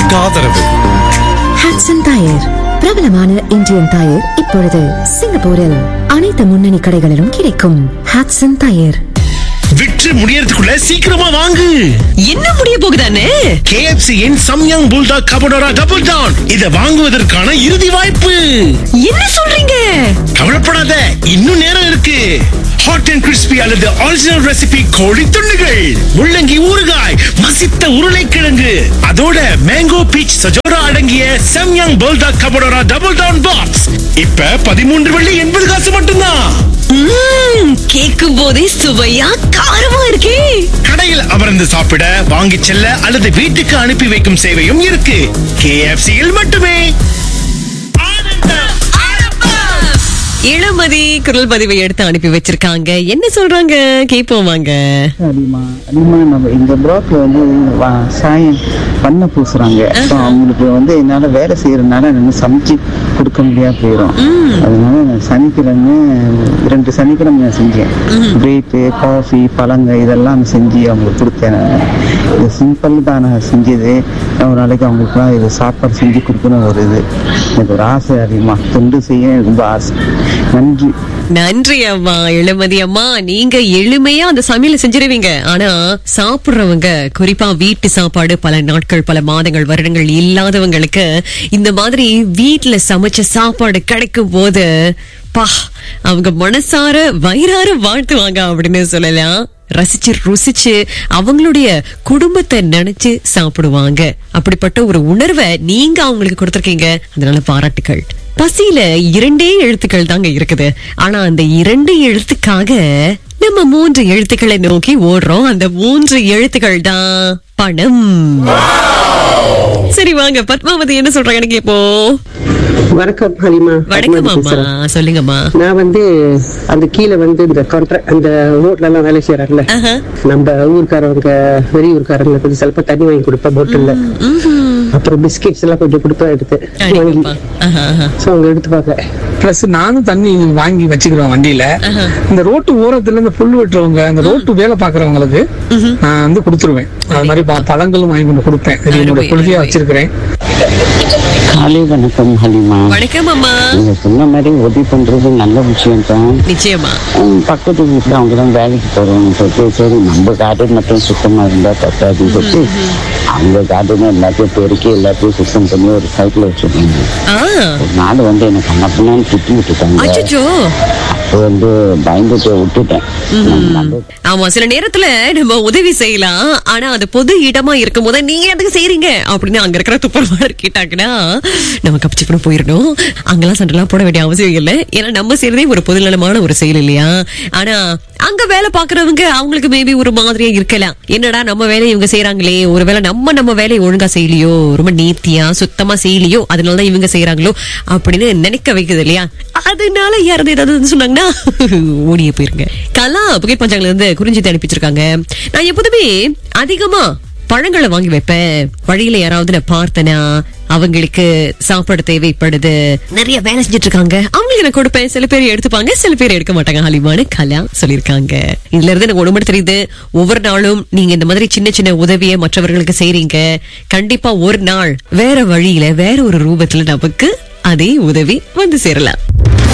இந்நிகழ்ச்சிக்கு ஆதரவு Hotson tyre பிரபலமான இந்தியன் டயர் இப்பொழுது சிங்கப்பூரில் அனைத்து முன்னணி கடைகளிலும் கிடைக்கும் ஹாட்சன் டயர் விற்று முடியறதுக்குள்ள சீக்கிரமா வாங்கு என்ன முடிய போகுதானே KFC in Samyang Buldak carbonara double down இதை வாங்குவதற்கான இறுதி வாய்ப்பு என்ன சொல்றீங்க கவலைப்படாத இன்னும் நேரம் இருக்கு ஹாட் அண்ட் கிறிஸ்பி அல்லது ஒரிஜினல் ரெசிபி கோழி துண்டுகள் முள்ளங்கி ஊறுகாய் மசித்த உருளைக்கிழங்கு அதோட மேங்கோ பீச் சஜோரா அடங்கிய Samyang Buldak carbonara double down box இப்ப பதிமூன்று வெள்ளி எண்பது காசு மட்டும்தான் ம்ம், கேட்கும் போதே சுவையா காரமா இருக்கே கடையில் அமர்ந்து சாப்பிட வாங்கிச் செல்ல அல்லது வீட்டுக்கு அனுப்பி வைக்கும் சேவையும் இருக்கு KFC யில் மட்டுமே இளமதி குரல் பதிவை எடுத்து அனுப்பி வச்சிருக்காங்க என்ன சொல்றாங்க கேட்போம் வாங்க அதிகமா அதிகமா நம்ம இந்த பிளாக்ல வந்து வா- சாயம் பண்ண பூசுறாங்க ஸோ அவங்களுக்கு வந்து என்னால வேலை செய்யறதுனால எனக்கு சமைச்சு கொடுக்க முடியாது போயிடும் அதனால நான் சனிக்கிழமை ரெண்டு சனிக்கிழமை நான் செஞ்சேன் பிரேக்கு காஃபி பழங்க இதெல்லாம் நான் செஞ்சு அவங்களுக்கு கொடுத்தேன் நான். இது சிம்பிள் தான் நான் செஞ்சது ஒரு நாளைக்கு அவங்களுக்குலாம் இது சாப்பாடு செஞ்சு கொடுக்கணும் ஒரு இது எனக்கு ஒரு ஆசை அதிகமா தொண்டு செய்ய எனக்கு ரொம்ப ஆசை நன்றி நன்றி அம்மா இளமதி அம்மா நீங்க எளிமையா அந்த சமையல் செஞ்சிருவீங்க ஆனா சாப்பிடுறவங்க குறிப்பா வீட்டு சாப்பாடு பல நாட்கள் பல மாதங்கள் வருடங்கள் இல்லாதவங்களுக்கு இந்த மாதிரி வீட்டுல சமைச்ச சாப்பாடு கிடைக்கும் போது பா அவங்க மனசார வயிறார வாழ்த்துவாங்க அப்படின்னு சொல்லலாம் ரசிச்சு ருசிச்சு அவங்களுடைய குடும்பத்தை நினைச்சு சாப்பிடுவாங்க அப்படிப்பட்ட ஒரு உணர்வை நீங்க அவங்களுக்கு கொடுத்திருக்கீங்க அதனால பாராட்டுகள் பசியில இரண்டே எழுத்துக்கள் தாங்க இருக்குது ஆனா அந்த இரண்டு எழுத்துக்காக நம்ம மூன்று எழுத்துக்களை நோக்கி ஓடுறோம் அந்த மூன்று எழுத்துக்கள் தான் பணம் சரி வாங்க பத்மாவதி என்ன சொல்றாங்கன்னு கேப்போம் வணக்கம் ஹலிமா வணக்கம் பத்மாவதி அம்மா பேசுறேன். சொல்லுங்கம்மா நான் வந்து அந்த கீழே வந்து இந்த கான்ட்ராக்ட் அந்த ரோட்ல எல்லாம் வேலை செய்யறாங்கல்ல ஆஹா. நம்ம ஊர்க்காரவங்க வெளியூர்காரங்களுக்கு கொஞ்சம் சிலப்ப தண்ணி வாங்கி கொடுப்பேன் போட்டில்ல அப்புறம் பிஸ்கெட்ஸ் எல்லாம் கொஞ்சம் கொடுப்பேன் எடுத்து வாங்கி அடேங்கப்பா. ஆஹா, ஆஹா. சோ அவங்க எடுத்துப்பாங்க பிளஸ் நானும் தண்ணி வாங்கி வச்சுக்கிறேன் வண்டியில இந்த ரோட்டு ஓரத்துல இந்த புல் வெட்டுறவங்க அந்த ரோட்டு வேலை பாக்குறவங்களுக்கு நான் வந்து கொடுத்துருவேன் அது மாதிரி ப- பழங்களும் வாங்கி கொண்டு கொடுப்பேன் இது என்னோட அருமை, கொள்கையா அருமை. வச்சிருக்கிறேன் காலை வணக்கம் ஹலிமா வணக்கம் அம்மா நீங்க சொன்ன மாதிரி உதவி பண்றது நல்ல விஷயம் தான் நிச்சயமா பக்கத்து வீட்டுல அவங்க தான் வேலைக்கு போறோம்னு சொல்லிட்டு சரி நம்ம கார்டன் மட்டும் சுத்தமா இருந்தா பத்தாதுன்னு சொல்லிட்டு அவங்க கார்டன் எல்லாத்தையும் பெருக்கி எல்லாத்தையும் சுத்தம் பண்ணி ஒரு சைக்கிள் வச்சிருக்காங்க ஆ ஒரு நாள் வந்து எனக்கு கண்ணப்பண்ணான்னு திட்டி விட்டுட்டாங்க அச்சோ அப்போ வந்து பயந்துட்டு விட்டுட்டேன் நம்ம நல்ல- ஆமா சில நேரத்துல நம்ம உதவி செய்யலாம் ஆனா அது பொது இடமா இருக்கும் போது நீங்க எதுக்கு செய்றீங்க அப்படின்னு அங்க இருக்கிற துப்புரவாளர் கேட்டாங்கன்னா நம்ம கப்பிச்சுக்கணும் போயிடணும் அங்கெல்லாம் சண்டைலாம் போட வேண்டிய அவசியம் இல்லை ஏன்னா நம்ம செய்யறதே ஒரு பொதுநலமான ஒரு செயல் இல்லையா ஆனா அங்க வேலை பாக்குறவங்க அவங்களுக்கு மேபி ஒரு மாதிரியா இருக்கலாம் என்னடா நம்ம வேலையை இவங்க செய்யறாங்களே ஒருவேளை நம்ம நம்ம வேலையை ஒழுங்கா செய்யலையோ ரொம்ப நேர்த்தியா சுத்தமா செய்யலையோ அதனாலதான் இவங்க செய்யறாங்களோ அப்படின்னு நினைக்க வைக்குது இல்லையா அதனால யாராவது ஏதாவது வந்து சொன்னாங்கன்னா ஓடியே போயிருங்க கலா புகை பஞ்சாங்கல இருந்து குறிஞ்சி அனுப்பிச்சிருக்காங்க நான் எப்போதுமே அதிகமா பழங்களை வாங்கி வைப்பேன் வழியில யாராவது நான் பார்த்தனா அவங்களுக்கு சாப்பாடு தேவைப்படுது நிறைய வேலை செஞ்சுட்டு இருக்காங்க அவங்களுக்கு நான் கொடுப்பேன் சில பேர் எடுத்துப்பாங்க சில பேர் எடுக்க மாட்டாங்க ஹலிமான கலா சொல்லியிருக்காங்க இதுல இருந்து எனக்கு ஒண்ணு தெரியுது ஒவ்வொரு நாளும் நீங்க இந்த மாதிரி சின்ன சின்ன உதவியை மற்றவர்களுக்கு செய்றீங்க கண்டிப்பா ஒரு நாள் வேற வழியில வேற ஒரு ரூபத்துல நமக்கு அதே உதவி வந்து சேரலாம்